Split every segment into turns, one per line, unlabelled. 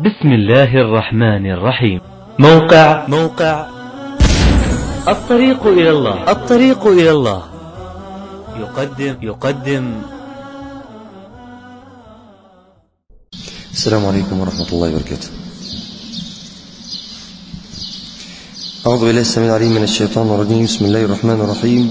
بسم الله الرحمن الرحيم
موقع
موقع الطريق إلى الله الطريق إلى الله يقدم يقدم
السلام عليكم ورحمة الله وبركاته أعوذ بالله السميع العليم من الشيطان الرجيم بسم الله الرحمن الرحيم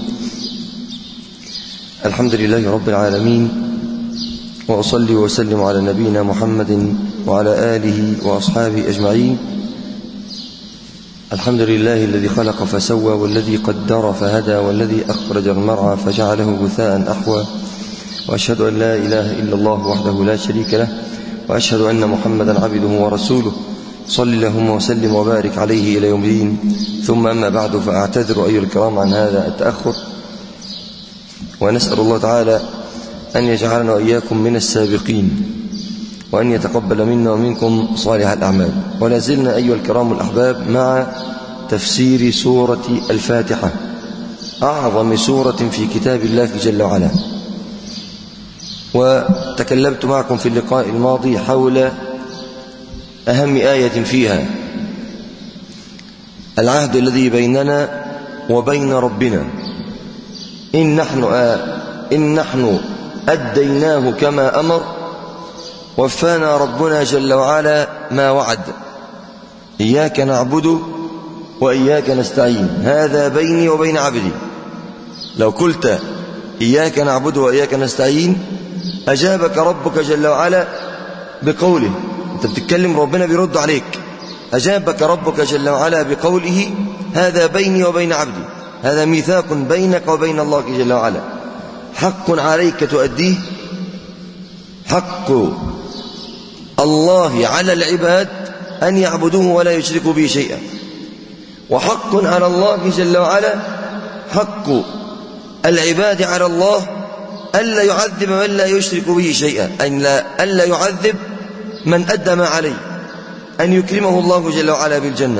الحمد لله رب العالمين وأصلي وسلم على نبينا محمد وعلى آله وأصحابه أجمعين الحمد لله الذي خلق فسوى والذي قدر فهدى والذي أخرج المرعى فجعله غثاء أحوى وأشهد أن لا إله إلا الله وحده لا شريك له وأشهد أن محمدا عبده ورسوله صل اللهم وسلم وبارك عليه إلى يوم الدين ثم أما بعد فأعتذر أيها الكرام عن هذا التأخر ونسأل الله تعالى أن يجعلنا وإياكم من السابقين وأن يتقبل منا ومنكم صالح الأعمال ولا زلنا أيها الكرام الأحباب مع تفسير سورة الفاتحة أعظم سورة في كتاب الله جل وعلا وتكلمت معكم في اللقاء الماضي حول أهم آية فيها العهد الذي بيننا وبين ربنا إن نحن آه إن نحن أديناه كما أمر وفانا ربنا جل وعلا ما وعد إياك نعبد وإياك نستعين هذا بيني وبين عبدي لو قلت إياك نعبد وإياك نستعين أجابك ربك جل وعلا بقوله أنت بتتكلم ربنا بيرد عليك أجابك ربك جل وعلا بقوله هذا بيني وبين عبدي هذا ميثاق بينك وبين الله جل وعلا حق عليك تؤديه حق الله على العباد أن يعبدوه ولا يشركوا به شيئا وحق على الله جل وعلا حق العباد على الله ألا يعذب من لا يشرك به شيئا أن لا ألا يعذب من أدى ما عليه أن يكرمه الله جل وعلا بالجنة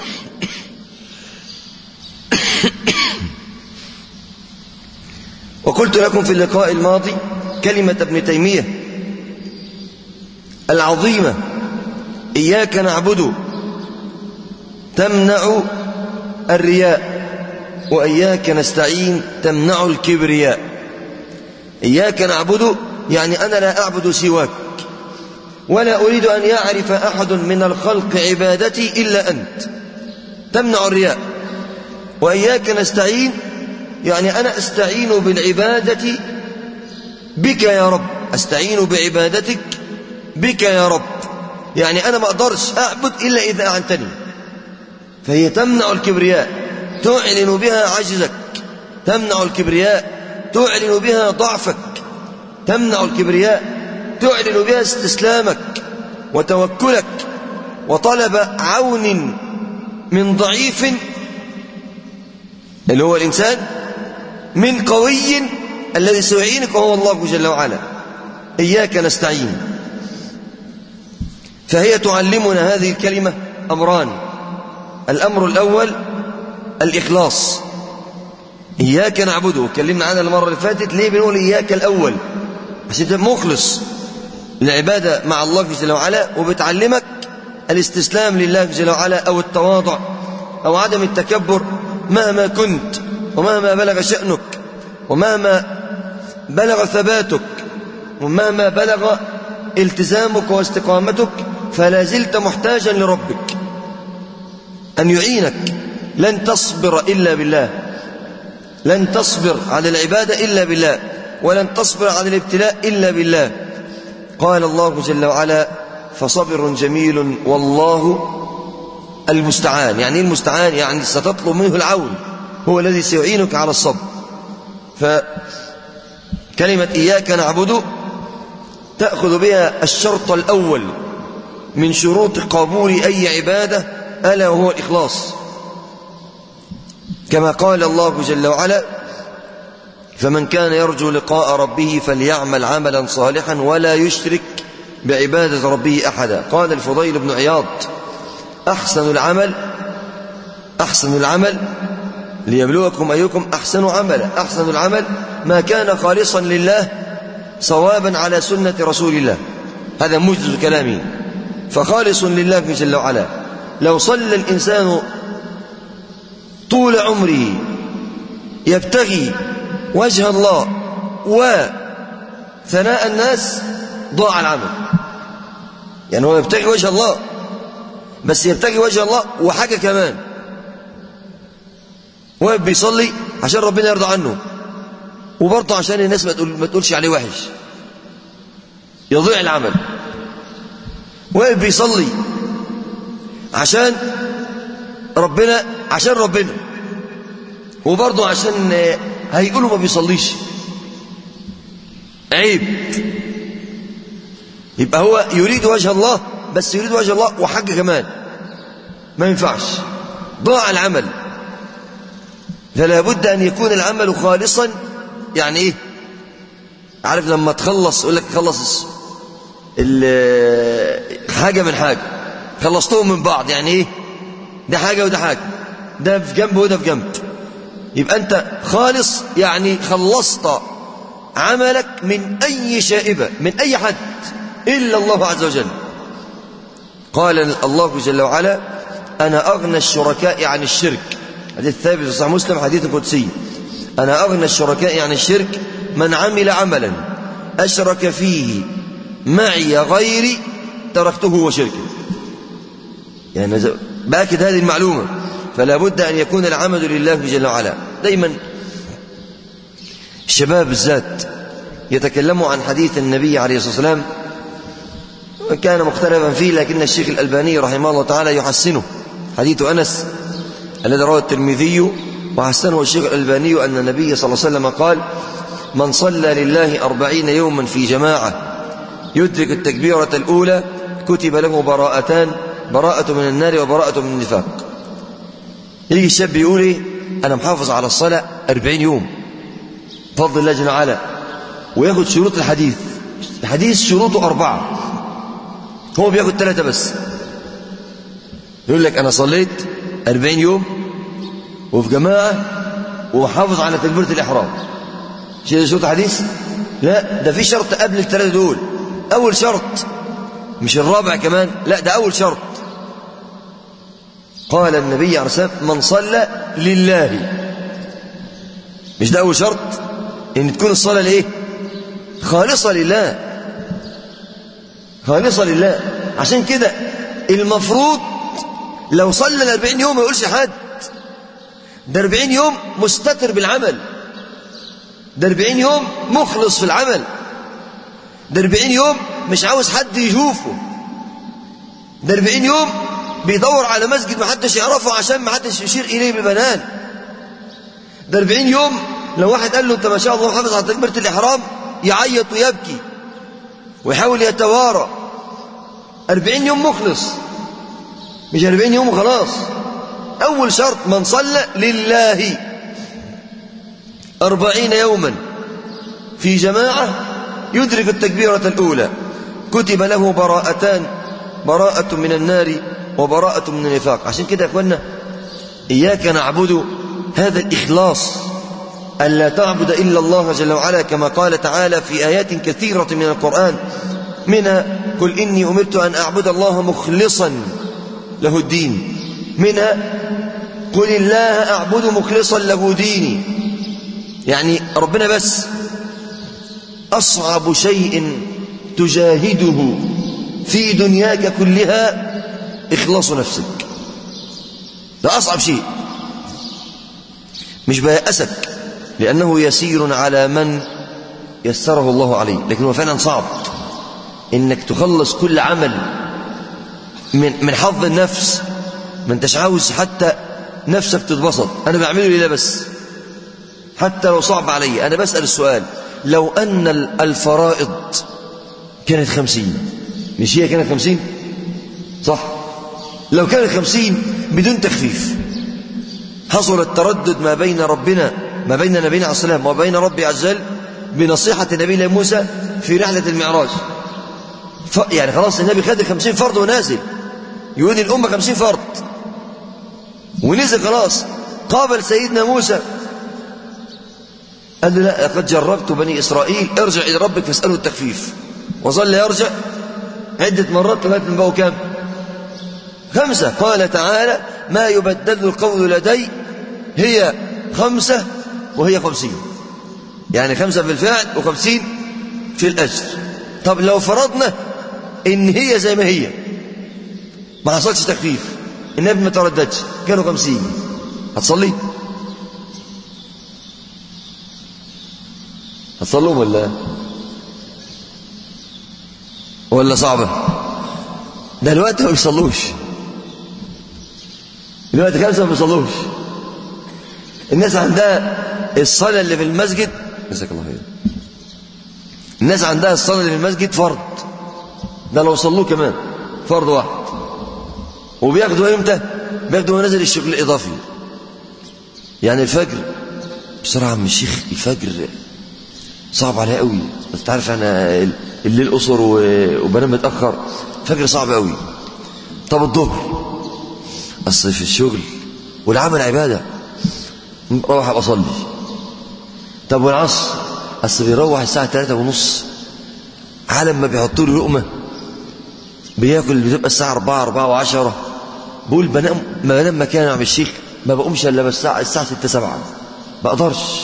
وقلت لكم في اللقاء الماضي كلمة ابن تيمية العظيمة إياك نعبد تمنع الرياء وإياك نستعين تمنع الكبرياء إياك نعبد يعني أنا لا أعبد سواك ولا أريد أن يعرف أحد من الخلق عبادتي إلا أنت تمنع الرياء وإياك نستعين يعني أنا أستعين بالعبادة بك يا رب أستعين بعبادتك بك يا رب يعني أنا ما أقدرش أعبد إلا إذا أعنتني فهي تمنع الكبرياء تعلن بها عجزك تمنع الكبرياء تعلن بها ضعفك تمنع الكبرياء تعلن بها استسلامك وتوكلك وطلب عون من ضعيف اللي هو الإنسان من قوي الذي سيعينك وهو الله جل وعلا إياك نستعين فهي تعلمنا هذه الكلمة أمران الأمر الأول الإخلاص إياك نعبده اتكلمنا عنها المرة اللي فاتت ليه بنقول إياك الأول عشان تبقى مخلص العبادة مع الله جل وعلا وبتعلمك الاستسلام لله جل وعلا أو التواضع أو عدم التكبر مهما كنت ومهما بلغ شأنك ومهما بلغ ثباتك ومهما بلغ التزامك واستقامتك فلا زلت محتاجا لربك أن يعينك لن تصبر إلا بالله لن تصبر على العبادة إلا بالله ولن تصبر على الابتلاء إلا بالله قال الله جل وعلا فصبر جميل والله المستعان يعني ايه المستعان يعني ستطلب منه العون هو الذي سيعينك على الصبر فكلمة إياك نعبد تأخذ بها الشرط الأول من شروط قبول أي عبادة ألا وهو الإخلاص كما قال الله جل وعلا فمن كان يرجو لقاء ربه فليعمل عملا صالحا ولا يشرك بعبادة ربه أحدا قال الفضيل بن عياض أحسن العمل أحسن العمل ليبلوكم أيكم أحسن عملا أحسن العمل ما كان خالصا لله صوابا على سنة رسول الله هذا موجز كلامي فخالص لله جل وعلا لو صلى الإنسان طول عمره يبتغي وجه الله وثناء الناس ضاع العمل يعني هو يبتغي وجه الله بس يبتغي وجه الله وحاجة كمان واقف بيصلي عشان ربنا يرضى عنه وبرضه عشان الناس ما, تقول ما تقولش عليه وحش يضيع العمل واقف بيصلي عشان ربنا عشان ربنا وبرضه عشان هيقولوا ما بيصليش عيب يبقى هو يريد وجه الله بس يريد وجه الله وحاجة كمان ما ينفعش ضاع العمل فلا بد أن يكون العمل خالصا يعني إيه عارف لما تخلص يقول لك خلص حاجة من حاجة خلصتهم من بعض يعني إيه ده حاجة وده حاجة ده في جنب وده في جنب يبقى أنت خالص يعني خلصت عملك من أي شائبة من أي حد إلا الله عز وجل قال الله جل وعلا أنا أغنى الشركاء عن الشرك حديث ثابت في صحيح مسلم حديث قدسي أنا أغنى الشركاء عن الشرك من عمل عملا أشرك فيه معي غيري تركته وشركه يعني باكد هذه المعلومة فلا بد أن يكون العمل لله جل وعلا دايما الشباب بالذات يتكلموا عن حديث النبي عليه الصلاة والسلام كان مختلفا فيه لكن الشيخ الألباني رحمه الله تعالى يحسنه حديث أنس الذي رواه الترمذي وحسنه الشيخ الألباني أن النبي صلى الله عليه وسلم قال من صلى لله أربعين يوما في جماعة يدرك التكبيرة الأولى كتب له براءتان براءة من النار وبراءة من النفاق يجي الشاب يقول ايه أنا محافظ على الصلاة أربعين يوم فضل الله جل وعلا وياخد شروط الحديث الحديث شروطه أربعة هو بياخد ثلاثة بس يقول لك أنا صليت أربعين يوم وفي جماعة وحافظ على تكبيرة الإحرام شيء شروط الحديث لا ده في شرط قبل الثلاثة دول أول شرط مش الرابع كمان لا ده أول شرط قال النبي عليه الصلاة والسلام من صلى لله مش ده أول شرط إن تكون الصلاة لإيه خالصة لله خالصة لله عشان كده المفروض لو صلى الأربعين يوم ما يقولش حد ده أربعين يوم مستتر بالعمل ده أربعين يوم مخلص في العمل ده أربعين يوم مش عاوز حد يشوفه ده أربعين يوم بيدور على مسجد محدش يعرفه عشان محدش يشير إليه بالبنان ده 40 يوم لو واحد قال له أنت ما شاء الله محافظ على تكبيرة الإحرام يعيط ويبكي ويحاول يتوارى 40 يوم مخلص مش 40 يوم وخلاص أول شرط من صلى لله أربعين يوما في جماعة يدرك التكبيرة الأولى كتب له براءتان براءة من النار وبراءة من النفاق عشان كده يا أخوانا إياك نعبد هذا الإخلاص ألا تعبد إلا الله جل وعلا كما قال تعالى في آيات كثيرة من القرآن منها قل إني أمرت أن أعبد الله مخلصا له الدين منها قل الله أعبد مخلصا له ديني يعني ربنا بس أصعب شيء تجاهده في دنياك كلها إخلاص نفسك ده أصعب شيء مش بيأسك لأنه يسير على من يسره الله عليه لكن هو فعلا صعب إنك تخلص كل عمل من من حظ النفس ما انتش عاوز حتى نفسك تتبسط أنا بعمله لله بس حتى لو صعب علي أنا بسأل السؤال لو أن الفرائض كانت خمسين مش هي كانت خمسين صح لو كانت خمسين بدون تخفيف حصل التردد ما بين ربنا ما بين نبينا عليه السلام وبين ربي عز وجل بنصيحة النبي موسى في رحلة المعراج ف... يعني خلاص النبي خد خمسين فرض ونازل يقول الأمة خمسين فرض ونزل خلاص قابل سيدنا موسى قال له لا لقد جربت بني إسرائيل ارجع إلى ربك فاسأله التخفيف وظل يرجع عدة مرات لغاية من بقوا كام خمسة قال تعالى ما يبدل القول لدي هي خمسة وهي خمسين يعني خمسة في الفعل وخمسين في الأجر طب لو فرضنا إن هي زي ما هي ما حصلش تخفيف النبي ما ترددش كانوا خمسين هتصلي هتصلوا ولا ولا صعبة ده الوقت ما بيصلوش الوقت خمسة ما بيصلوش الناس عندها الصلاة اللي في المسجد جزاك الله خير الناس عندها الصلاة اللي في المسجد فرض ده لو صلوه كمان فرض واحد وبياخدوا امتى بياخدوا نازل الشغل الاضافي يعني الفجر بصراحة عم الشيخ الفجر صعب عليا قوي بس تعرف انا الليل قصر وبنام متاخر الفجر صعب قوي طب الظهر اصل في الشغل والعمل عباده روح ابقى اصلي طب والعصر اصل بيروح الساعه 3 ونص على ما بيحطوا له لقمه بياكل بتبقى الساعه 4 4 و10 بقول بنام ما بنام مكان عم الشيخ ما بقومش الا الساعه الساعه 6 7 ما اقدرش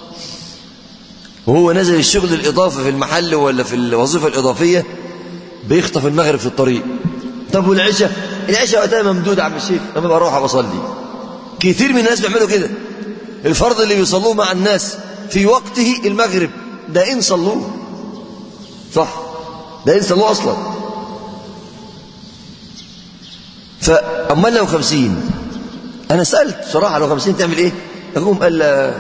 وهو نزل الشغل الإضافي في المحل ولا في الوظيفة الإضافية بيخطف المغرب في الطريق طب والعشاء العشاء وقتها ممدود عم الشيخ لما بروح بصلي كتير من الناس بيعملوا كده الفرض اللي بيصلوه مع الناس في وقته المغرب ده إن صلوه صح ده إن صلوه أصلا فأمال لو خمسين أنا سألت صراحة لو خمسين تعمل إيه أقوم قال لا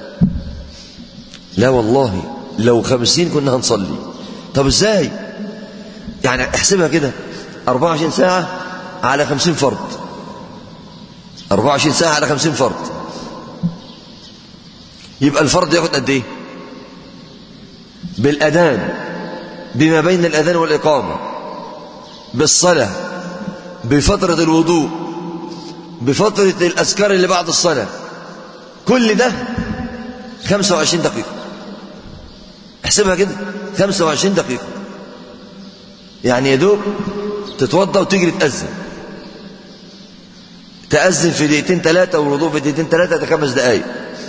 لا والله لو خمسين كنا هنصلي طب ازاي يعني احسبها كده 24 ساعة على خمسين فرد 24 ساعة على خمسين فرد يبقى الفرد ياخد قد ايه بالأذان بما بين الأذان والإقامة بالصلاة بفترة الوضوء بفترة الأذكار اللي بعد الصلاة كل ده 25 دقيقة احسبها كده 25 دقيقة يعني يا دوب تتوضى وتجري تأذن تأذن في دقيقتين ثلاثة والوضوء في دقيقتين ثلاثة ده خمس دقايق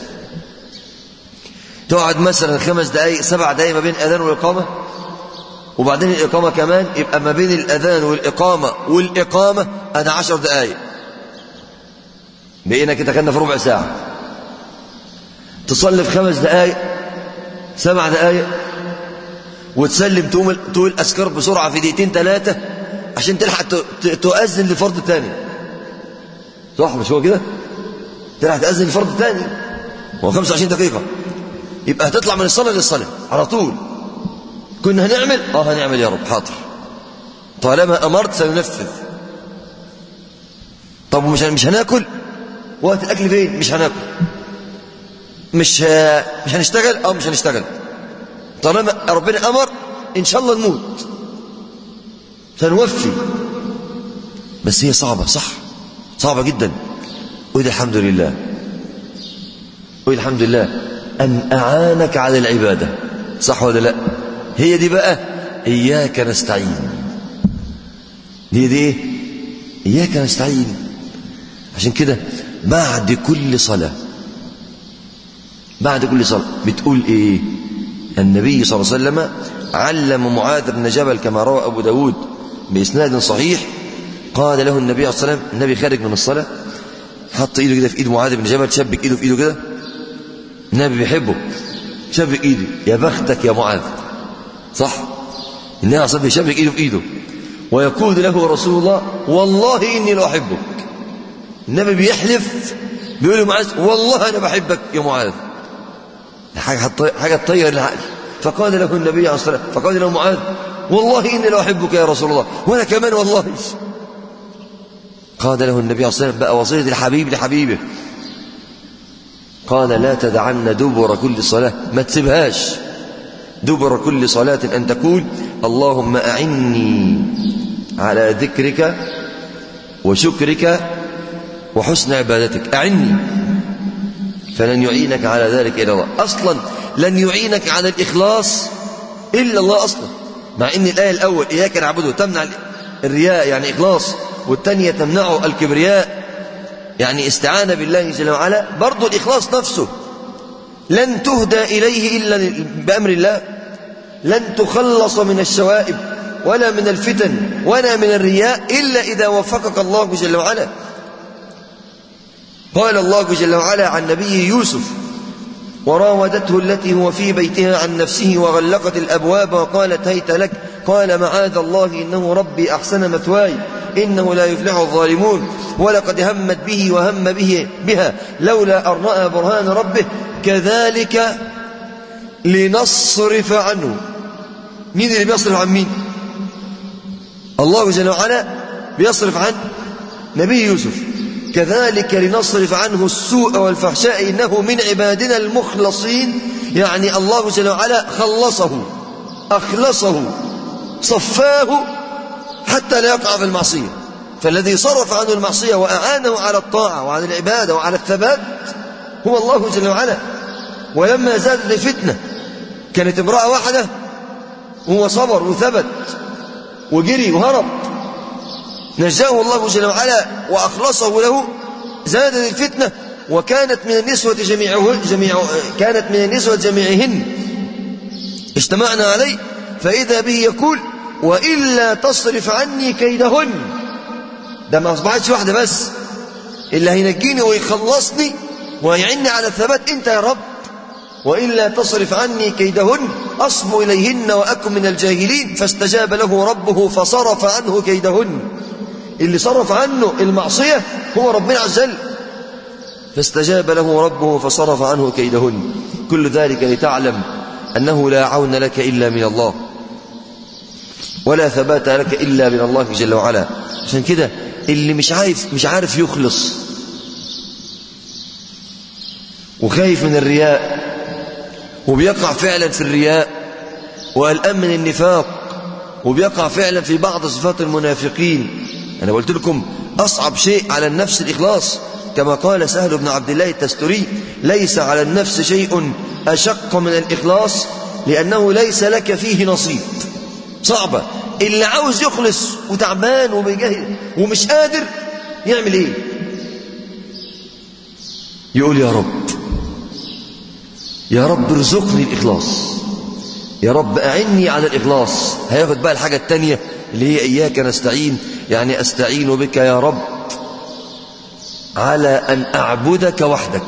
تقعد مثلا خمس دقايق سبع دقايق ما بين الأذان والإقامة وبعدين الإقامة كمان يبقى ما بين الأذان والإقامة والإقامة أنا عشر دقايق بقينا كده خدنا في ربع ساعة تصلي في خمس دقايق سبع دقايق وتسلم تقوم تقول أذكار بسرعة في دقيقتين ثلاثة عشان تلحق تؤذن لفرض تاني صح مش هو كده تلحق تأذن لفرض تاني هو 25 دقيقة يبقى هتطلع من الصلاة للصلاة على طول كنا هنعمل اه هنعمل يا رب حاضر طالما أمرت سننفذ طب مش مش هناكل وقت الأكل فين مش هناكل مش مش هنشتغل اه مش هنشتغل طالما ربنا امر ان شاء الله نموت سنوفي بس هي صعبه صح صعبه جدا وإذا الحمد لله وإذا الحمد لله ان اعانك على العباده صح ولا لا هي دي بقى اياك نستعين دي دي ايه اياك نستعين عشان كده بعد كل صلاه بعد كل صلاة بتقول إيه النبي صلى الله عليه وسلم علم معاذ بن جبل كما روى أبو داود بإسناد صحيح قال له النبي صلى الله عليه وسلم النبي خارج من الصلاة حط إيده كده في إيد معاذ بن جبل شبك إيده في إيده كده النبي بيحبه شبك إيده يا بختك يا معاذ صح النبي صلى الله شبك إيده في إيده ويقول له رسول الله والله إني لأحبك النبي بيحلف بيقول له معاذ والله أنا بحبك يا معاذ حاجة حاجة تطير العقل فقال له النبي عليه الصلاة والسلام فقال له معاذ والله إني لأحبك يا رسول الله وأنا كمان والله قال له النبي عليه الصلاة والسلام بقى وصية الحبيب لحبيبه قال لا تدعن دبر كل صلاة ما تسيبهاش دبر كل صلاة أن تقول اللهم أعني على ذكرك وشكرك وحسن عبادتك أعني فلن يعينك على ذلك إلا الله أصلا لن يعينك على الإخلاص إلا الله أصلا مع أن الآية الأول إياك نعبده تمنع الرياء يعني إخلاص والتانية تمنعه الكبرياء يعني استعانة بالله جل وعلا برضو الإخلاص نفسه لن تهدى إليه إلا بأمر الله لن تخلص من الشوائب ولا من الفتن ولا من الرياء إلا إذا وفقك الله جل وعلا قال الله جل وعلا عن نبيه يوسف وراودته التي هو في بيتها عن نفسه وغلقت الأبواب وقالت هيت لك قال معاذ الله إنه ربي أحسن مثواي إنه لا يفلح الظالمون ولقد همت به وهم به بها لولا أن رأى برهان ربه كذلك لنصرف عنه مين اللي بيصرف عن مين الله جل وعلا بيصرف عن نبي يوسف كذلك لنصرف عنه السوء والفحشاء إنه من عبادنا المخلصين يعني الله جل وعلا خلصه أخلصه صفاه حتى لا يقع في المعصية فالذي صرف عنه المعصية وأعانه على الطاعة وعلى العبادة وعلى الثبات هو الله جل وعلا ولما زادت الفتنة كانت امرأة واحدة وهو صبر وثبت وجري وهرب نجاه الله جل وعلا وأخلصه له زادت الفتنة وكانت من النسوة جميعه جميع كانت من النسوة جميعهن اجتمعنا عليه فإذا به يقول وإلا تصرف عني كيدهن ده ما أصبحتش واحدة بس اللي هينجيني ويخلصني ويعني على الثبات أنت يا رب وإلا تصرف عني كيدهن أصب إليهن وأكن من الجاهلين فاستجاب له ربه فصرف عنه كيدهن اللي صرف عنه المعصية هو ربنا عز وجل فاستجاب له ربه فصرف عنه كيدهن كل ذلك لتعلم أنه لا عون لك إلا من الله ولا ثبات لك إلا من الله جل وعلا عشان كده اللي مش عارف مش عارف يخلص وخايف من الرياء وبيقع فعلا في الرياء وقلقان من النفاق وبيقع فعلا في بعض صفات المنافقين أنا قلت لكم أصعب شيء على النفس الإخلاص كما قال سهل بن عبد الله التستري ليس على النفس شيء أشق من الإخلاص لأنه ليس لك فيه نصيب صعبة اللي عاوز يخلص وتعبان وبيجاهد ومش قادر يعمل ايه يقول يا رب يا رب ارزقني الإخلاص يا رب أعني على الإخلاص هياخد بقى الحاجة التانية اللي هي إياك نستعين يعني أستعين بك يا رب على أن أعبدك وحدك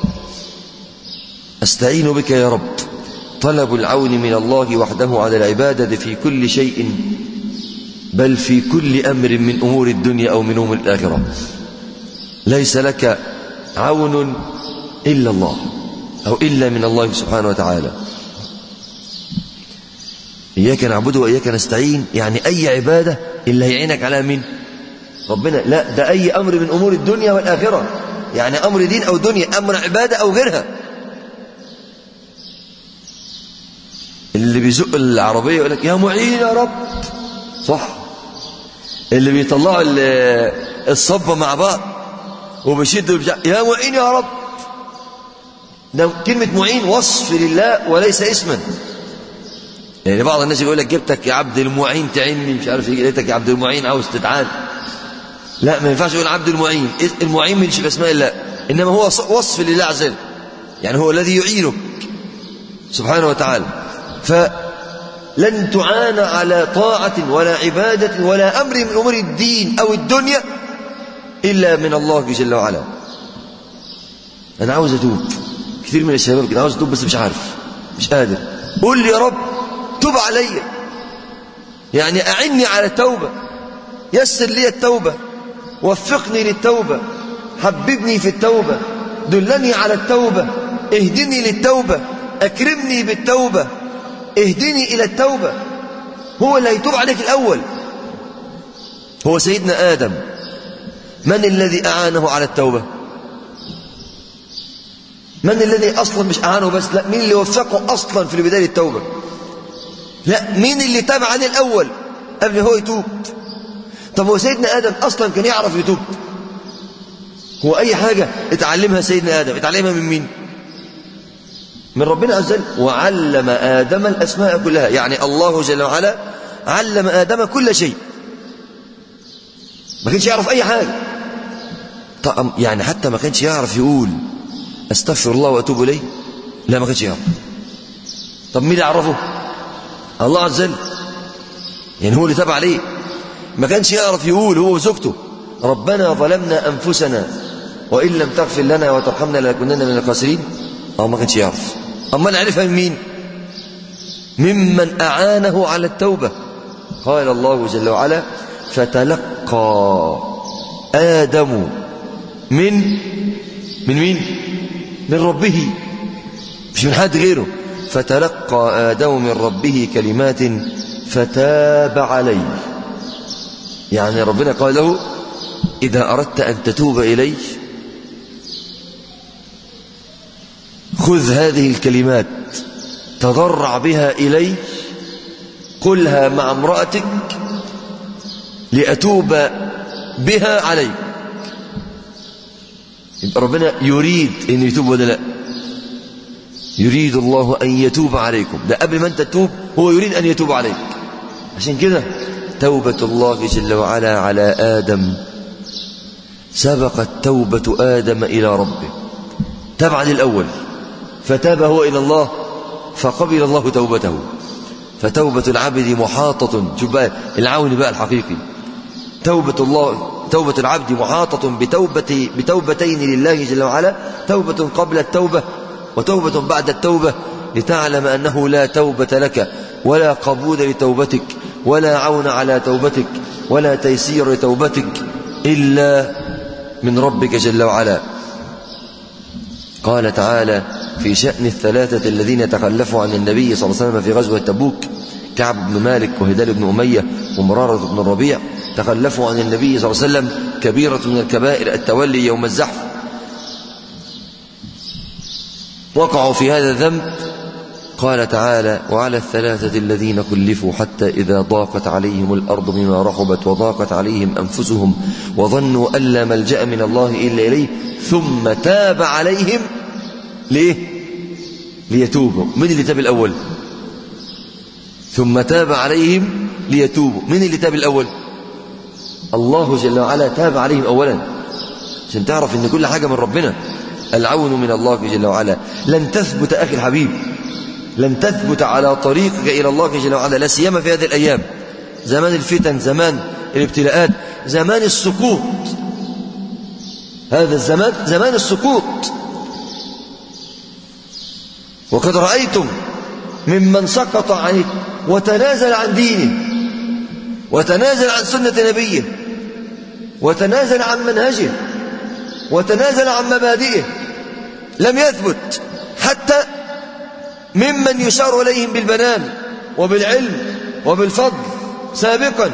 أستعين بك يا رب طلب العون من الله وحده على العبادة في كل شيء بل في كل أمر من أمور الدنيا أو من أمور الآخرة ليس لك عون إلا الله أو إلا من الله سبحانه وتعالى إياك نعبد وإياك نستعين يعني أي عبادة اللي هيعينك على مين ربنا لا ده أي أمر من أمور الدنيا والآخرة يعني أمر دين أو دنيا أمر عبادة أو غيرها اللي بيزق العربية يقول لك يا معين يا رب صح اللي بيطلعوا الصبة مع بعض وبيشدوا يا معين يا رب ده كلمة معين وصف لله وليس اسما يعني بعض الناس يقول لك جبتك يا عبد المعين تعني مش عارف ايه لقيتك يا عبد المعين عاوز تتعان لا ما ينفعش يقول عبد المعين المعين من اسماء الله انما هو وصف لله عز وجل يعني هو الذي يعينك سبحانه وتعالى فلن تعان على طاعة ولا عبادة ولا أمر من أمور الدين أو الدنيا إلا من الله جل وعلا أنا عاوز أتوب كثير من الشباب كده عاوز أتوب بس مش عارف مش قادر قول لي يا رب تب علي يعني أعني على التوبة يسر لي التوبة وفقني للتوبة حببني في التوبة دلني على التوبة اهدني للتوبة أكرمني بالتوبة اهدني إلى التوبة هو اللي هيتوب عليك الأول هو سيدنا آدم من الذي أعانه على التوبة من الذي أصلا مش أعانه بس لا مين اللي وفقه أصلا في بداية التوبة لا مين اللي تاب عليه الأول قبل هو يتوب طب هو سيدنا آدم أصلا كان يعرف يتوب هو أي حاجة اتعلمها سيدنا آدم اتعلمها من مين من ربنا عز وجل وعلم آدم الأسماء كلها يعني الله جل وعلا علم آدم كل شيء ما كانش يعرف أي حاجة طب يعني حتى ما كانش يعرف يقول استغفر الله واتوب اليه لا ما كانش يعرف طب مين اللي عرفه الله عز وجل يعني هو اللي تابع عليه ما كانش يعرف يقول هو وزوجته ربنا ظلمنا انفسنا وان لم تغفر لنا وترحمنا لنكونن من الخاسرين او ما كانش يعرف اما نعرفها من مين ممن اعانه على التوبه قال الله جل وعلا فتلقى ادم من من مين من ربه مش من حد غيره فتلقى آدم من ربه كلمات فتاب عليه يعني ربنا قال له إذا أردت أن تتوب إلي خذ هذه الكلمات تضرع بها إلي قلها مع امرأتك لأتوب بها عليك يبقى ربنا يريد أن يتوب ولا لا يريد الله أن يتوب عليكم ده قبل ما أنت تتوب هو يريد أن يتوب عليك عشان كده توبة الله جل وعلا على آدم سبقت توبة آدم إلى ربه تبع الأول فتاب هو إلى الله فقبل الله توبته فتوبة العبد محاطة شوف بقى العون بقى الحقيقي توبة الله توبة العبد محاطة بتوبة بتوبتين لله جل وعلا توبة قبل التوبة وتوبة بعد التوبة لتعلم أنه لا توبة لك ولا قبول لتوبتك ولا عون على توبتك ولا تيسير لتوبتك إلا من ربك جل وعلا قال تعالى في شأن الثلاثة الذين تخلفوا عن النبي صلى الله عليه وسلم في غزوة تبوك كعب بن مالك وهدال بن أمية ومرارة بن الربيع تخلفوا عن النبي صلى الله عليه وسلم كبيرة من الكبائر التولي يوم الزحف وقعوا في هذا الذنب قال تعالى وعلى الثلاثة الذين خلفوا حتى إذا ضاقت عليهم الأرض بما رحبت وضاقت عليهم أنفسهم وظنوا أن لا ملجأ من الله إلا إليه ثم تاب عليهم ليه؟ ليتوبوا من اللي تاب الأول؟ ثم تاب عليهم ليتوبوا من اللي تاب الأول؟ الله جل وعلا تاب عليهم أولا عشان تعرف أن كل حاجة من ربنا العون من الله جل وعلا لن تثبت أخي الحبيب لن تثبت على طريقك إلى الله جل وعلا لا سيما في هذه الأيام زمان الفتن زمان الابتلاءات زمان السقوط هذا الزمان زمان السقوط وقد رأيتم ممن سقط عنه وتنازل عن دينه وتنازل عن سنة نبيه وتنازل عن منهجه وتنازل عن مبادئه لم يثبت حتى ممن يشار إليهم بالبنان وبالعلم وبالفضل سابقا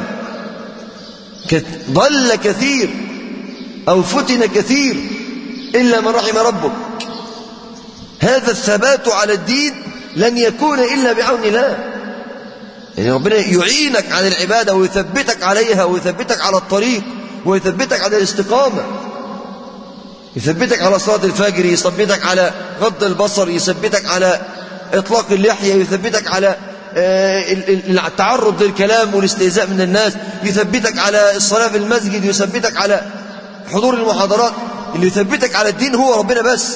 ضل كثير أو فتن كثير إلا من رحم ربك هذا الثبات على الدين لن يكون إلا بعون الله يعني ربنا يعينك على العبادة ويثبتك عليها ويثبتك على الطريق ويثبتك على الاستقامة يثبتك على صلاة الفجر يثبتك على غض البصر يثبتك على إطلاق اللحية يثبتك على التعرض للكلام والاستهزاء من الناس يثبتك على الصلاة في المسجد يثبتك على حضور المحاضرات اللي يثبتك على الدين هو ربنا بس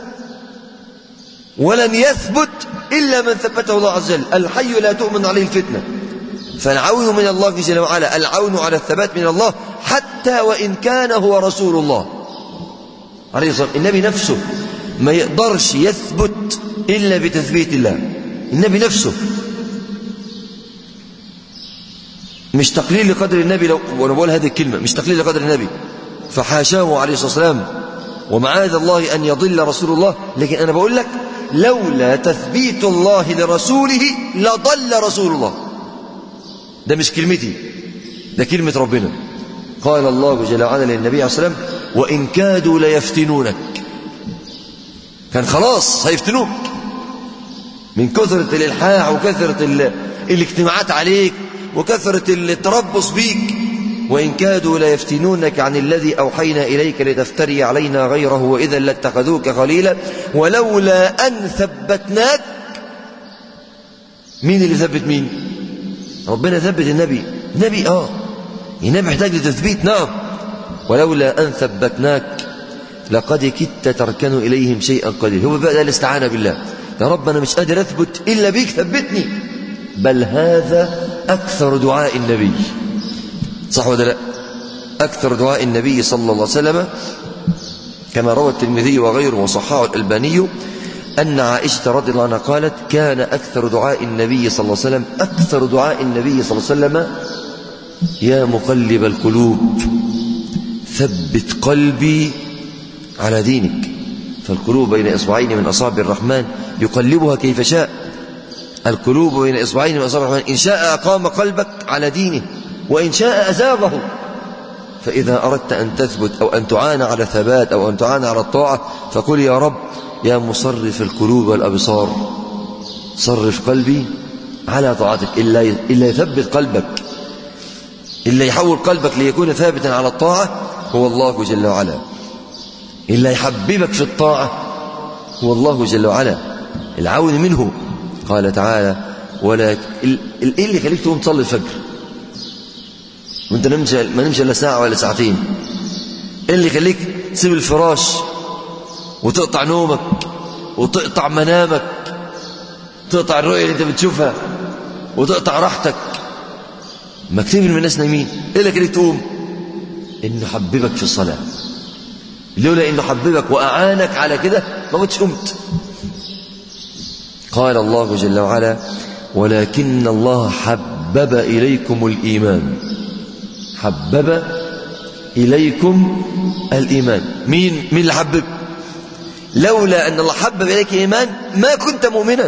ولن يثبت إلا من ثبته الله عز وجل الحي لا تؤمن عليه الفتنة فالعون من الله جل وعلا العون على الثبات من الله حتى وإن كان هو رسول الله عليه الصلاة النبي نفسه ما يقدرش يثبت إلا بتثبيت الله النبي نفسه مش تقليل لقدر النبي لو وانا بقول هذه الكلمة مش تقليل لقدر النبي فحاشاه عليه الصلاة والسلام ومعاذ الله أن يضل رسول الله لكن أنا بقول لك لولا تثبيت الله لرسوله لضل رسول الله ده مش كلمتي ده كلمة ربنا قال الله جل وعلا للنبي عليه الصلاة والسلام وإن كادوا ليفتنونك كان خلاص هيفتنوك من كثرة الإلحاح وكثرة الاجتماعات عليك وكثرة التربص بيك وإن كادوا ليفتنونك عن الذي أوحينا إليك لتفتري علينا غيره وإذا لاتخذوك خليلا ولولا أن ثبتناك مين اللي ثبت مين ربنا ثبت النبي النبي آه النبي محتاج لتثبيت نعم ولولا أن ثبتناك لقد كدت تركن إليهم شيئا قليلا هو بقى الاستعانة بالله يا رب أنا مش قادر أثبت إلا بيك ثبتني بل هذا أكثر دعاء النبي صح ولا لا أكثر دعاء النبي صلى الله عليه وسلم كما روى الترمذي وغيره وصححه الألباني أن عائشة رضي الله عنها قالت كان أكثر دعاء النبي صلى الله عليه وسلم أكثر دعاء النبي صلى الله عليه وسلم يا مقلب القلوب ثبت قلبي على دينك فالقلوب بين إصبعين من أصابع الرحمن يقلبها كيف شاء القلوب بين إصبعين من أصابع الرحمن إن شاء أقام قلبك على دينه وإن شاء أزاغه فإذا أردت أن تثبت أو أن تعان على ثبات أو أن تعان على الطاعة فقل يا رب يا مصرف القلوب والأبصار صرف قلبي على طاعتك إلا إلا يثبت قلبك إلا يحول قلبك ليكون ثابتا على الطاعة هو الله جل وعلا إلا يحببك في الطاعة هو الله جل وعلا العون منه قال تعالى ولا إيه اللي يخليك تقوم تصلي الفجر وانت نمشي ما نمشي الا ساعه ولا ساعتين ايه اللي يخليك تسيب الفراش وتقطع نومك وتقطع منامك تقطع الرؤيه اللي انت بتشوفها وتقطع راحتك ما كتير من الناس نايمين ايه اللي يخليك تقوم انه حببك في الصلاه لولا انه حببك واعانك على كده ما كنتش قمت قال الله جل وعلا ولكن الله حبب اليكم الايمان حبب إليكم الإيمان مين مين اللي حبب لولا أن الله حبب إليك الإيمان ما كنت مؤمنا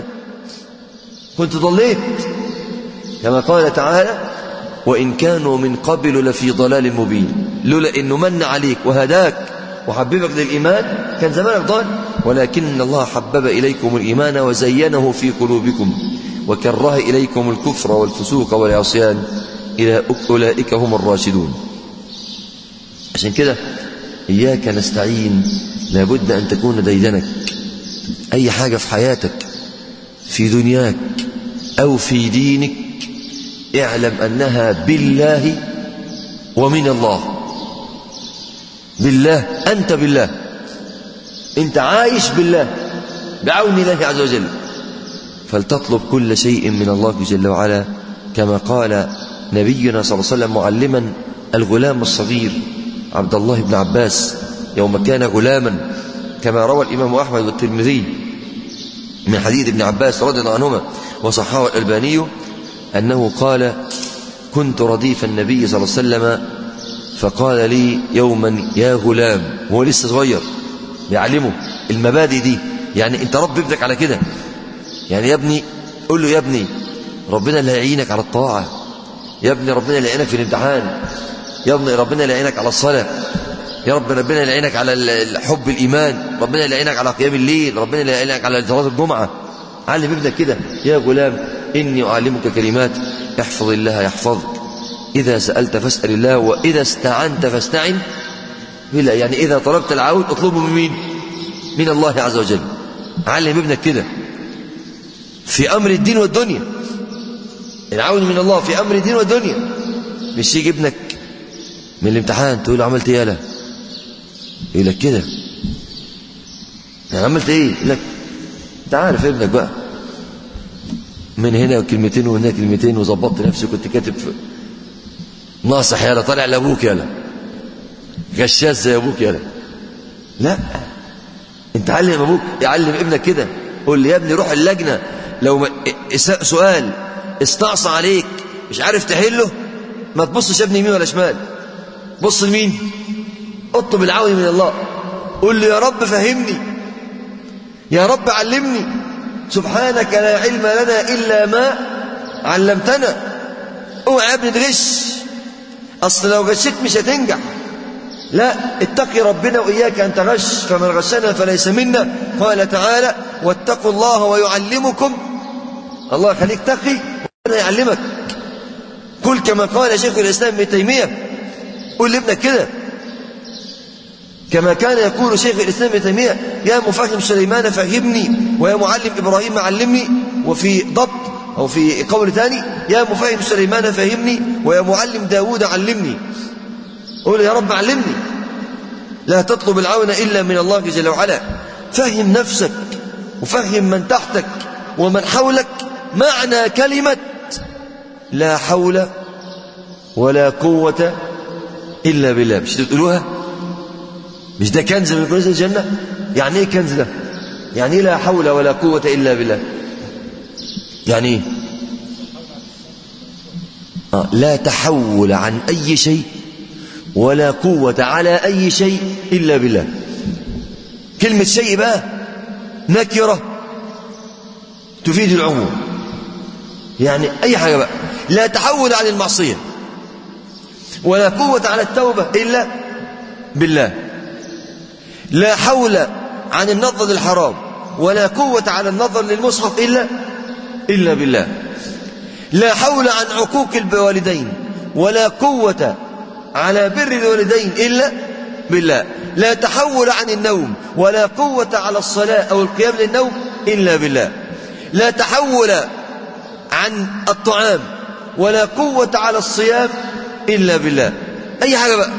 كنت ضليت كما قال تعالى وإن كانوا من قبل لفي ضلال مبين لولا أنه من عليك وهداك وحببك للإيمان كان زمانك ضال ولكن الله حبب إليكم الإيمان وزينه في قلوبكم وكره إليكم الكفر والفسوق والعصيان إلى أولئك هم الراشدون عشان كده إياك نستعين لابد أن تكون ديدنك أي حاجة في حياتك في دنياك أو في دينك اعلم أنها بالله ومن الله بالله أنت بالله أنت عايش بالله بعون الله عز وجل فلتطلب كل شيء من الله جل وعلا كما قال نبينا صلى الله عليه وسلم معلما الغلام الصغير عبد الله بن عباس يوم كان غلاما كما روى الإمام أحمد والترمذي من حديث ابن عباس رضي الله عنهما وصححه الألباني أنه قال كنت رديف النبي صلى الله عليه وسلم فقال لي يوما يا غلام وهو لسه صغير يعلمه المبادئ دي يعني انت رب ابنك على كده يعني يا ابني قول له يا ابني ربنا اللي هيعينك على الطاعة يا ابني ربنا اللي يعينك في الامتحان يا ابني ربنا اللي يعينك على الصلاة يا رب ربنا اللي يعينك على حب الإيمان ربنا اللي يعينك على قيام الليل ربنا اللي يعينك على صلاة الجمعة علم ابنك كده يا غلام إني أعلمك كلمات احفظ الله يحفظك إذا سألت فاسأل الله وإذا استعنت فاستعن بالله يعني إذا طلبت العون اطلبه من مين من الله عز وجل علم ابنك كده في أمر الدين والدنيا العون من الله في أمر الدين والدنيا مش يجي ابنك من الامتحان تقول له عملت ايه يالا يقول لك كده يعني عملت ايه يقول لك انت عارف ابنك بقى من هنا كلمتين وهنا كلمتين وظبطت نفسي كنت كاتب في ناصح يالا طالع لابوك يالا غشاش زي ابوك يالا لا انت علم ابوك يعلم ابنك كده قول لي يا ابني روح اللجنه لو سؤال استعصى عليك مش عارف تحله ما تبصش يا ابني يمين ولا شمال بص لمين اطلب العون من الله قول له يا رب فهمني يا رب علمني سبحانك لا علم لنا إلا ما علمتنا اوعى يا ابني تغش أصل لو غشيت مش هتنجح لا اتقي ربنا وإياك أن تغش فمن غشنا فليس منا قال تعالى واتقوا الله ويعلمكم الله يخليك تقي وربنا يعلمك قل كما قال شيخ الإسلام ابن تيمية قل لابنك كده كما كان يقول شيخ الإسلام ابن تيمية يا مفهم سليمان فهمني ويا معلم إبراهيم علمني وفي ضبط أو في قول ثاني يا مفهم سليمان فهمني ويا معلم داود علمني قول يا رب علمني لا تطلب العون إلا من الله جل وعلا فهم نفسك وفهم من تحتك ومن حولك معنى كلمة لا حول ولا قوة إلا بالله مش تقولوها مش ده كنز من كنوز الجنة يعني ايه كنز ده يعني ايه لا حول ولا قوة إلا بالله يعني ايه آه لا تحول عن أي شيء ولا قوة على أي شيء إلا بالله كلمة شيء بقى نكرة تفيد العموم يعني أي حاجة بقى لا تحول عن المعصية ولا قوة على التوبة إلا بالله لا حول عن النظر للحرام ولا قوة على النظر للمصحف إلا إلا بالله لا حول عن عقوق الوالدين ولا قوة على بر الوالدين إلا بالله لا تحول عن النوم ولا قوة على الصلاة أو القيام للنوم إلا بالله لا تحول عن الطعام ولا قوة على الصيام إلا بالله أي حاجة بقى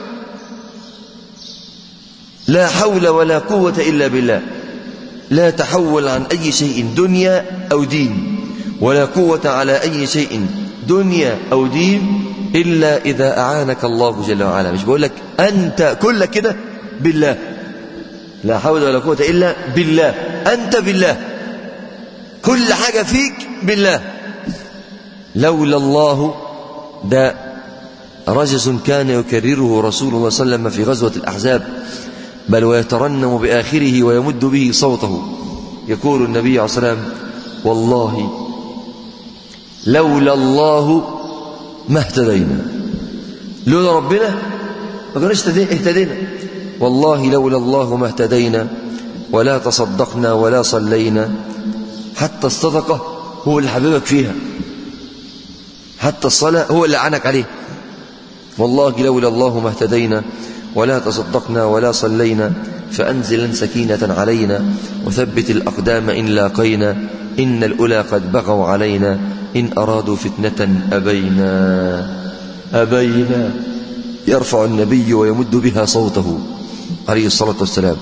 لا حول ولا قوة إلا بالله لا تحول عن أي شيء دنيا أو دين ولا قوة على أي شيء دنيا أو دين إلا إذا أعانك الله جل وعلا مش بقول لك أنت كلك كده بالله لا حول ولا قوة إلا بالله أنت بالله كل حاجة فيك بالله لولا الله ده رجز كان يكرره رسول الله صلى الله عليه وسلم في غزوة الأحزاب بل ويترنم بآخره ويمد به صوته يقول النبي عليه الصلاة والسلام والله لولا الله ما اهتدينا لولا ربنا ما كناش اهتدينا والله لولا الله ما اهتدينا ولا تصدقنا ولا صلينا حتى الصدقة هو اللي حبيبك فيها حتى الصلاة هو اللي عنك عليه والله لولا الله ما اهتدينا ولا تصدقنا ولا صلينا فأنزلا سكينة علينا وثبت الأقدام إن لاقينا إن الأولى قد بغوا علينا إن أرادوا فتنة أبينا أبينا يرفع النبي ويمد بها صوته عليه الصلاة والسلام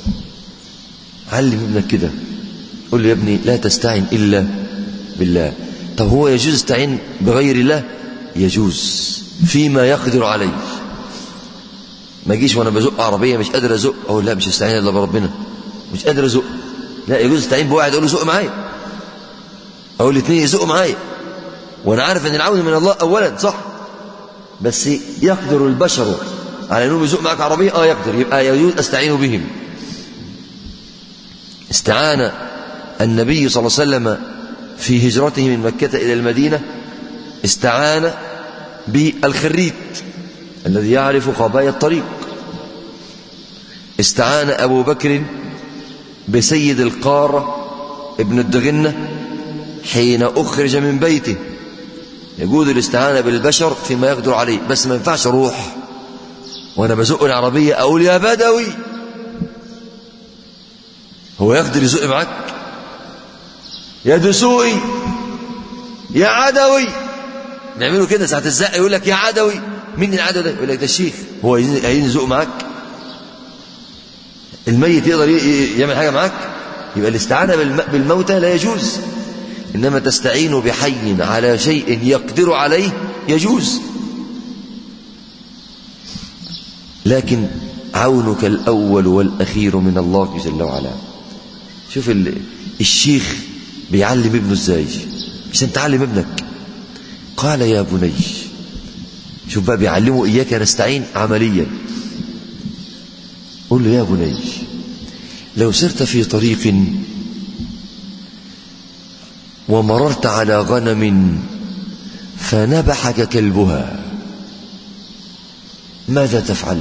علم ابنك كده قل له يا ابني لا تستعن إلا بالله طب هو يجوز استعين بغير الله يجوز فيما يقدر عليه ما يجيش وانا بزق عربيه مش قادر ازق اقول لا مش هستعين الا بربنا مش قادر ازق لا يجوز استعين بواحد اقول له زق معايا اقول الاثنين يزقوا معايا وانا عارف ان العون من الله اولا صح بس يقدر البشر على انهم يزق معك عربيه اه يقدر يبقى يجوز استعين بهم استعان النبي صلى الله عليه وسلم في هجرته من مكة إلى المدينة استعان بالخريت الذي يعرف خبايا الطريق استعان أبو بكر بسيد القارة ابن الدغنة حين أخرج من بيته يجوز الاستعانة بالبشر فيما يقدر عليه بس ما ينفعش أروح وأنا بزق العربية أقول يا بدوي هو يقدر يزق معاك يا دسوقي يا عدوي نعمله كده ساعة الزق يقول لك يا عدوي مين العدو ده يقول لك ده الشيخ هو عايزين يزق معاك الميت يقدر يعمل حاجة معاك يبقى الاستعانة بالموتى لا يجوز إنما تستعين بحي على شيء يقدر عليه يجوز لكن عونك الأول والأخير من الله جل وعلا شوف الشيخ بيعلم ابنه ازاي عشان تعلم ابنك قال يا بني شوف بقى بيعلمه إياك نستعين عمليا قل له يا بني لو سرت في طريق ومررت على غنم فنبحك كلبها ماذا تفعل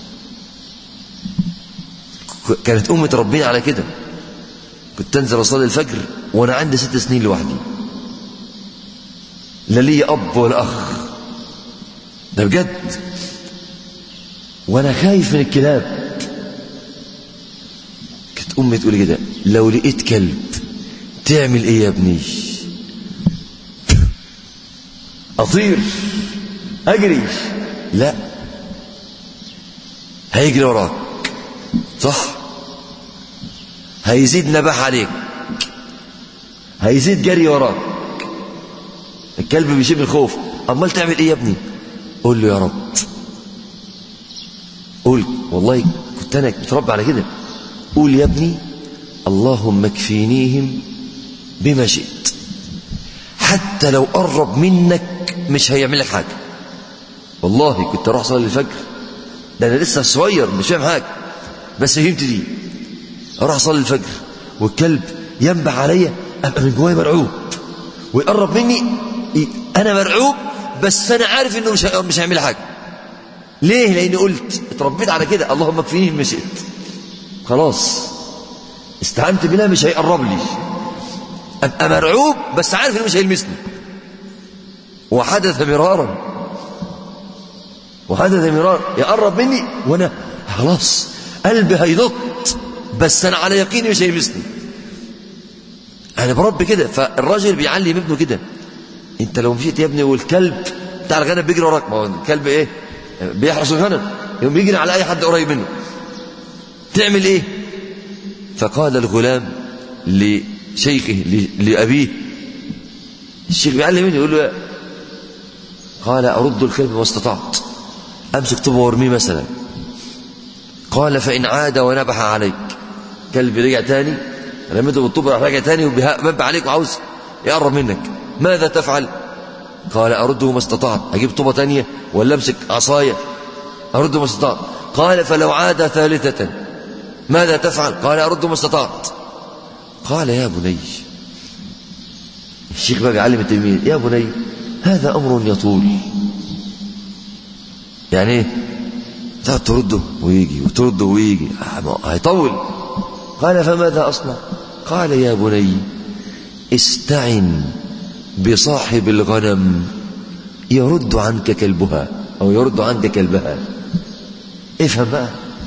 كانت أمة ربنا على كده كنت تنزل أصلي الفجر وأنا عندي ست سنين لوحدي لا لي أب ولا أخ ده بجد وأنا خايف من الكلاب كانت أمي تقول كده لو لقيت كلب تعمل إيه يا ابني أطير أجري لا هيجري وراك صح هيزيد نباح عليك هيزيد جري وراك الكلب بيشيب الخوف امال تعمل ايه يا ابني قول له يا رب قول والله كنت انا متربى على كده قول يا ابني اللهم اكفينيهم بما شئت حتى لو قرب منك مش هيعمل لك حاجه والله كنت اروح اصلي الفجر ده انا لسه صغير مش فاهم حاجه بس فهمت دي اروح اصلي الفجر والكلب ينبح عليا ابقى من جوايا مرعوب ويقرب مني انا مرعوب بس انا عارف انه مش مش هيعمل حاجه ليه لاني قلت اتربيت على كده اللهم اكفيني ما شئت خلاص استعنت بالله مش هيقرب لي ابقى مرعوب بس عارف انه مش هيلمسني وحدث مرارا وحدث مرارا يقرب مني وانا خلاص قلبي هينط بس انا على يقيني مش هيلمسني انا بربي كده فالراجل بيعلم ابنه كده انت لو مشيت يا ابني والكلب بتاع الغنم بيجري وراك ما هو الكلب ايه بيحرس الغنم يوم بيجري على اي حد قريب منه تعمل ايه فقال الغلام لشيخه لابيه الشيخ بيعلم منه يقول له قال ارد الكلب ما استطعت امسك طوبه وارميه مثلا قال فان عاد ونبح عليك كلب رجع تاني رميته بالطوب راح راجع تاني وبينبح عليك وعاوز يقرب منك ماذا تفعل قال أرده ما استطعت أجيب طوبة تانية ولا أمسك عصاية أرده ما استطعت قال فلو عاد ثالثة ماذا تفعل قال أرده ما استطعت قال يا بني الشيخ بقى بيعلم التلميذ يا بني هذا أمر يطول يعني ايه تقعد ترده ويجي وترده ويجي هيطول قال فماذا أصنع قال يا بني استعن بصاحب الغنم يرد عنك كلبها أو يرد عنك كلبها افهم بقى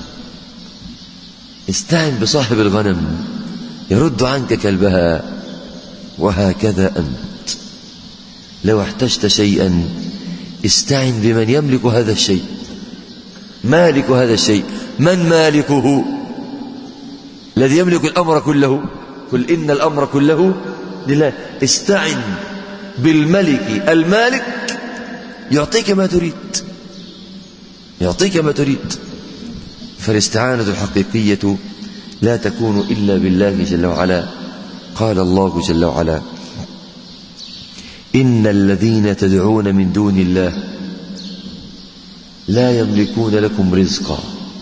استعن بصاحب الغنم يرد عنك كلبها وهكذا أنت لو احتجت شيئا استعن بمن يملك هذا الشيء مالك هذا الشيء من مالكه الذي يملك الأمر كله قل إن الأمر كله لله استعن بالملك المالك يعطيك ما تريد يعطيك ما تريد فالاستعانة الحقيقية لا تكون إلا بالله جل وعلا قال الله جل وعلا إن الذين تدعون من دون الله لا يملكون لكم رزقا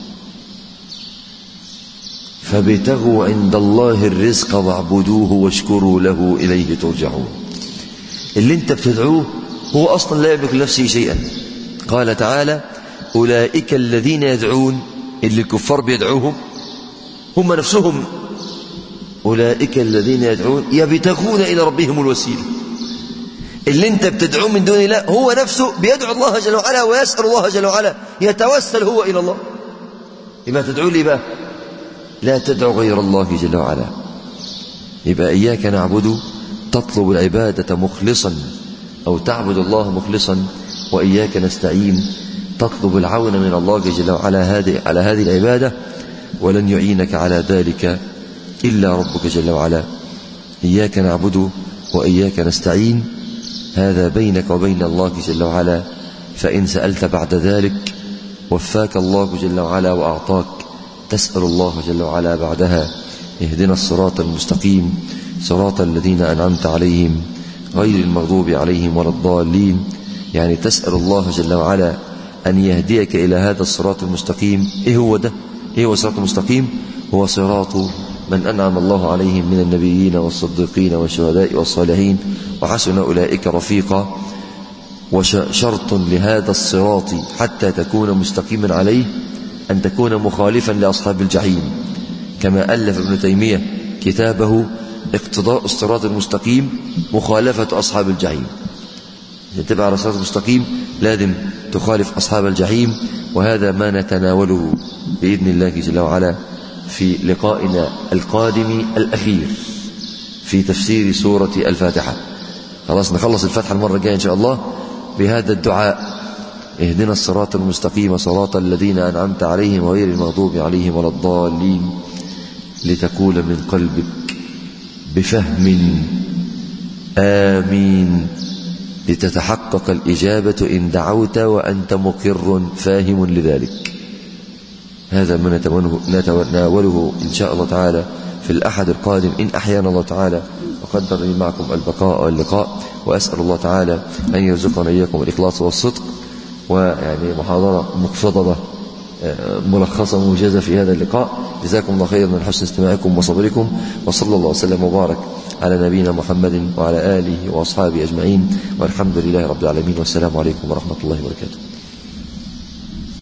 فابتغوا عند الله الرزق واعبدوه واشكروا له إليه ترجعون اللي انت بتدعوه هو أصلا لا يملك لنفسه شيئا قال تعالى أولئك الذين يدعون اللي الكفار بيدعوهم هم نفسهم أولئك الذين يدعون يبتغون إلى ربهم الوسيلة اللي انت بتدعوه من دون الله هو نفسه بيدعو الله جل وعلا ويسأل الله جل وعلا يتوسل هو إلى الله يبقى تدعو لي بقى لا تدعو غير الله جل وعلا يبقى إياك نعبد تطلب العبادة مخلصا أو تعبد الله مخلصا وإياك نستعين تطلب العون من الله جل وعلا هذه على هذه العبادة ولن يعينك على ذلك إلا ربك جل وعلا إياك نعبد وإياك نستعين هذا بينك وبين الله جل وعلا فإن سألت بعد ذلك وفاك الله جل وعلا وأعطاك تسأل الله جل وعلا بعدها اهدنا الصراط المستقيم صراط الذين أنعمت عليهم غير المغضوب عليهم ولا الضالين يعني تسأل الله جل وعلا أن يهديك إلى هذا الصراط المستقيم إيه هو ده إيه هو الصراط المستقيم هو صراط من أنعم الله عليهم من النبيين والصديقين والشهداء والصالحين وحسن أولئك رفيقا وشرط لهذا الصراط حتى تكون مستقيما عليه أن تكون مخالفا لأصحاب الجحيم كما ألف ابن تيمية كتابه اقتضاء الصراط المستقيم مخالفة أصحاب الجحيم عشان تبقى على الصراط المستقيم لازم تخالف أصحاب الجحيم وهذا ما نتناوله بإذن الله جل وعلا في لقائنا القادم الأخير في تفسير سورة الفاتحة خلاص نخلص الفتحة المرة الجاية إن شاء الله بهذا الدعاء اهدنا الصراط المستقيم صراط الذين أنعمت عليهم غير المغضوب عليهم ولا الضالين لتقول من قلبك بفهم آمين لتتحقق الإجابة إن دعوت وأنت مقر فاهم لذلك هذا ما نتناوله إن شاء الله تعالى في الأحد القادم إن أحيانا الله تعالى وقدر لي معكم البقاء واللقاء وأسأل الله تعالى أن يرزقنا إياكم الإخلاص والصدق ويعني محاضرة مقتضبة ملخصة موجزة في هذا اللقاء جزاكم الله خيرا من حسن استماعكم وصبركم وصلى الله وسلم وبارك على نبينا محمد وعلى آله وأصحابه أجمعين والحمد لله رب العالمين والسلام عليكم ورحمة الله وبركاته